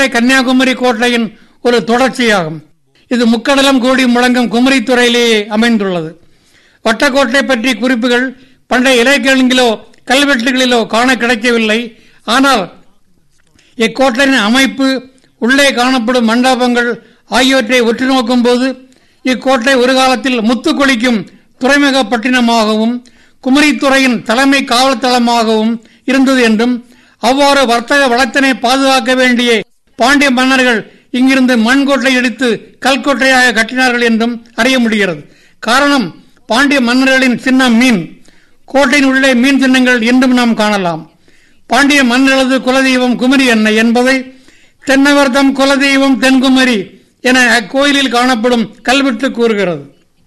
கன்னியாகுமரி கோட்டையின் ஒரு தொடர்ச்சியாகும் இது முக்கடலம் கூடி முழங்கும் குமரித்துறையிலேயே அமைந்துள்ளது வட்டக்கோட்டை பற்றிய குறிப்புகள் பண்டைய இலக்கியங்களிலோ கல்வெட்டுகளிலோ காண கிடைக்கவில்லை ஆனால் இக்கோட்டையின் அமைப்பு உள்ளே காணப்படும் மண்டபங்கள் ஆகியவற்றை உற்று நோக்கும் போது இக்கோட்டை ஒரு காலத்தில் முத்து கொளிக்கும் துறைமுக பட்டினமாகவும் குமரித்துறையின் தலைமை காவல் தளமாகவும் இருந்தது என்றும் அவ்வாறு வர்த்தக வளத்தினை பாதுகாக்க வேண்டிய பாண்டிய மன்னர்கள் இங்கிருந்து மண்கோட்டை இடித்து கல்கோட்டையாக கட்டினார்கள் என்றும் அறிய முடிகிறது காரணம் பாண்டிய மன்னர்களின் சின்னம் மீன் கோட்டையின் உள்ளே மீன் சின்னங்கள் என்றும் நாம் காணலாம் பாண்டிய மன்னர்களது குலதெய்வம் குமரி என்ன என்பதை தென்னவர்தம் குலதெய்வம் தென்குமரி என அக்கோயிலில் காணப்படும் கல்வெட்டு கூறுகிறது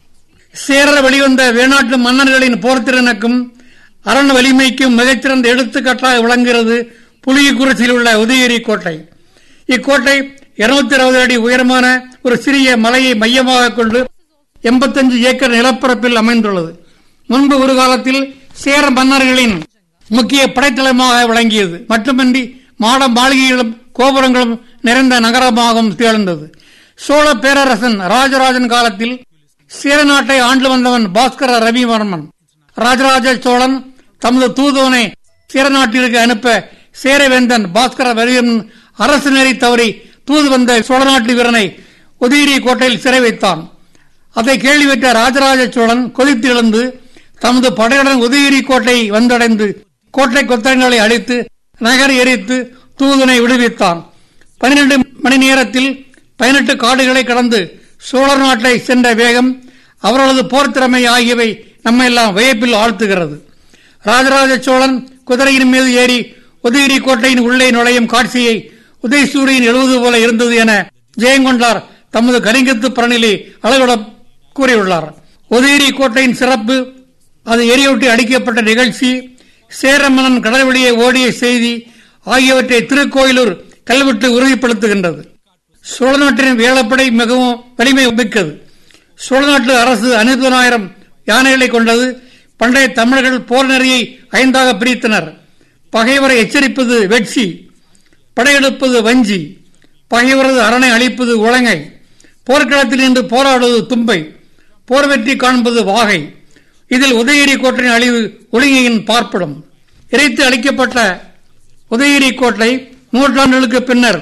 சேர வெளிவந்த வேணாட்டு மன்னர்களின் போர்த்திறனுக்கும் அரண் வலிமைக்கும் மிகச்சிறந்த எடுத்துக்காட்டாக விளங்குகிறது புலியக்குறிச்சியில் உள்ள உதயகிரி கோட்டை இக்கோட்டை இருநூத்தி அறுபது அடி உயரமான ஒரு சிறிய மலையை மையமாக கொண்டு எண்பத்தஞ்சு ஏக்கர் நிலப்பரப்பில் அமைந்துள்ளது முன்பு ஒரு காலத்தில் சேர மன்னர்களின் முக்கிய படைத்தளமாக விளங்கியது மட்டுமின்றி மாட மாளிகைகளும் கோபுரங்களும் நிறைந்த நகரமாகவும் திகழ்ந்தது சோழ பேரரசன் ராஜராஜன் காலத்தில் சேர நாட்டை ஆண்டு வந்தவன் பாஸ்கர ரவிவர்மன் ராஜராஜ சோழன் தமது தூதுவனை சேர நாட்டிற்கு அனுப்ப சேரவேந்தன் பாஸ்கர ரவிவர்மன் அரசு நெறி தவறி தூது வந்த சோழ நாட்டு வீரனை உதயகிரி கோட்டையில் சிறை வைத்தான் அதை கேள்விப்பட்ட ராஜராஜ சோழன் கொதித்து எழுந்து தமது படையுடன் உதயகிரி கோட்டை வந்தடைந்து கோட்டை கொத்தங்களை அழித்து நகர் எரித்து தூதனை விடுவித்தான் பனிரெண்டு மணி நேரத்தில் பதினெட்டு காடுகளை கடந்து சோழர் நாட்டை சென்ற வேகம் அவர்களது போர் திறமை ஆகியவை நம்மெல்லாம் வியப்பில் ஆழ்த்துகிறது ராஜராஜ சோழன் குதிரையின் மீது ஏறி உதயகிரி கோட்டையின் உள்ளே நுழையும் காட்சியை உதயசூரியன் எழுவது போல இருந்தது என ஜெயங்கொண்டார் தமது கரிங்கத்து பரணிலே அளவிட கூறியுள்ளார் உதயகிரி கோட்டையின் சிறப்பு அது எரியூட்டி அடிக்கப்பட்ட நிகழ்ச்சி சேரமன்னன் கடல் வழியே ஓடிய செய்தி ஆகியவற்றை திருக்கோயிலூர் கல்வெட்டு உறுதிப்படுத்துகின்றது சோழ நாட்டின் வேளப்படை மிகவும் வலிமை மிக்கது சோழ நாட்டு அரசு அனுபவனாயிரம் யானைகளை கொண்டது பண்டைய தமிழர்கள் போர் நெறியை ஐந்தாக பிரித்தனர் பகைவரை எச்சரிப்பது வெட்சி படையெடுப்பது வஞ்சி பகைவரது அரணை அழிப்பது உலங்கை போர்க்களத்தில் நின்று போராடுவது தும்பை போர் வெற்றி காண்பது வாகை இதில் உதயகிரி கோட்டையின் அழிவு ஒளிகையின் பார்ப்படும் இறைத்து அளிக்கப்பட்ட உதயகிரி கோட்டை நூற்றாண்டுகளுக்கு பின்னர்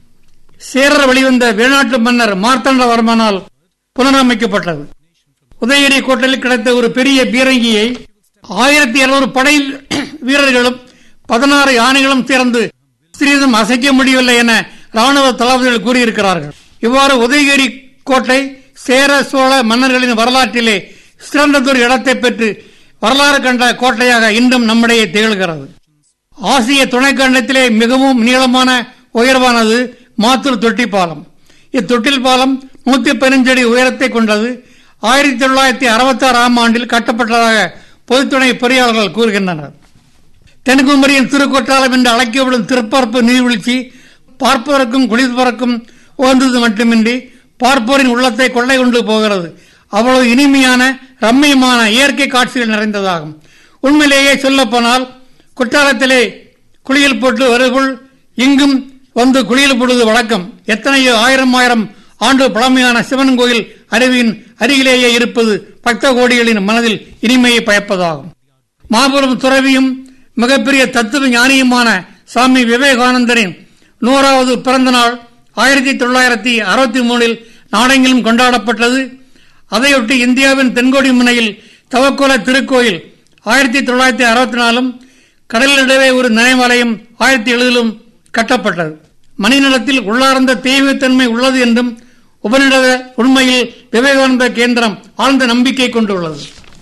சேரர் வெளிவந்த வெளிநாட்டு மன்னர் மார்த்தாண்டவர்மனால் புனரமைக்கப்பட்டது உதயகிரி கோட்டையில் கிடைத்த ஒரு பெரிய பீரங்கியை ஆயிரத்தி இருநூறு படை வீரர்களும் பதினாறு யானைகளும் சேர்ந்து சிறிதும் அசைக்க முடியவில்லை என ராணுவ தளபதிகள் கூறியிருக்கிறார்கள் இவ்வாறு உதயகிரி கோட்டை சேர சோழ மன்னர்களின் வரலாற்றிலே சிறந்ததொரு இடத்தை பெற்று வரலாறு கண்ட கோட்டையாக இன்றும் நம்மிடையே திகழ்கிறது ஆசிய துணைக்கண்டத்திலே மிகவும் நீளமான உயர்வானது மாத்தூர் தொட்டி பாலம் இத்தொட்டில் பாலம் நூத்தி பதினஞ்சு அடி உயரத்தை கொண்டது ஆயிரத்தி தொள்ளாயிரத்தி அறுபத்தி ஆறாம் ஆண்டில் கட்டப்பட்டதாக பொதுத்துறை பொறியாளர்கள் கூறுகின்றனர் தென்குமரியின் திருக்கொற்றாலம் என்று அழைக்கப்படும் திருப்பரப்பு நீர்வீழ்ச்சி பார்ப்பதற்கும் குளிர்பதற்கும் உகந்தது மட்டுமின்றி பார்ப்போரின் உள்ளத்தை கொள்ளை கொண்டு போகிறது அவ்வளவு இனிமையான ரம்மியமான இயற்கை காட்சிகள் நிறைந்ததாகும் உண்மையிலேயே சொல்லப்போனால் குற்றாலத்திலே குளியல் போட்டு வருகுள் இங்கும் வந்து குளியல் போடுவது வழக்கம் எத்தனையோ ஆயிரம் ஆயிரம் ஆண்டு பழமையான சிவன் கோயில் அருவியின் அருகிலேயே இருப்பது பக்த கோடிகளின் மனதில் இனிமையை பயப்பதாகும் மாபெரும் துறவியும் மிகப்பெரிய தத்துவ ஞானியுமான சுவாமி விவேகானந்தரின் நூறாவது பிறந்த நாள் ஆயிரத்தி தொள்ளாயிரத்தி அறுபத்தி மூணில் நாடெங்கிலும் கொண்டாடப்பட்டது அதையொட்டி இந்தியாவின் தென்கோடி முனையில் தவக்கோல திருக்கோயில் ஆயிரத்தி தொள்ளாயிரத்தி அறுபத்தி நாலும் கடல் நடுவே ஒரு நினைவாலயம் ஆயிரத்தி எழுதிலும் கட்டப்பட்டது மணிநலத்தில் உள்ளார்ந்த தெய்வத்தன்மை உள்ளது என்றும் உபநிடத உண்மையில் விவேகானந்த கேந்திரம் ஆழ்ந்த நம்பிக்கை கொண்டுள்ளது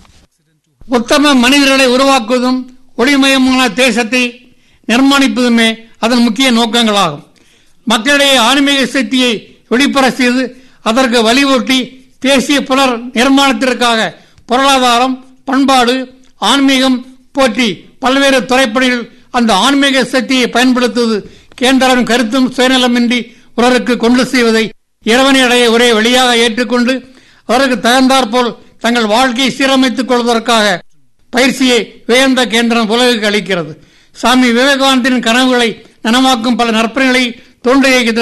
உத்தம மனிதர்களை உருவாக்குவதும் ஒளிமயமான தேசத்தை நிர்மாணிப்பதுமே அதன் முக்கிய நோக்கங்களாகும் மக்களிடையே ஆன்மீக சக்தியை வெளிப்பட செய்து அதற்கு வலியூட்டி தேசிய புலர் நிர்மாணத்திற்காக பொருளாதாரம் பண்பாடு ஆன்மீகம் போற்றி பல்வேறு துறைப்பணிகள் அந்த ஆன்மீக சக்தியை பயன்படுத்துவது கேந்திரம் கருத்தும் சுயநலமின்றி பிறருக்கு கொண்டு செய்வதை இறைவனிடையே ஒரே வழியாக ஏற்றுக்கொண்டு அவருக்கு தகுந்தாற்போல் தங்கள் வாழ்க்கையை சீரமைத்துக் கொள்வதற்காக பயிற்சியை வேந்த கேந்திரம் உலகுக்கு அளிக்கிறது சாமி விவேகானந்தின் கனவுகளை நனவாக்கும் பல நற்பணிகளை தோன்றிய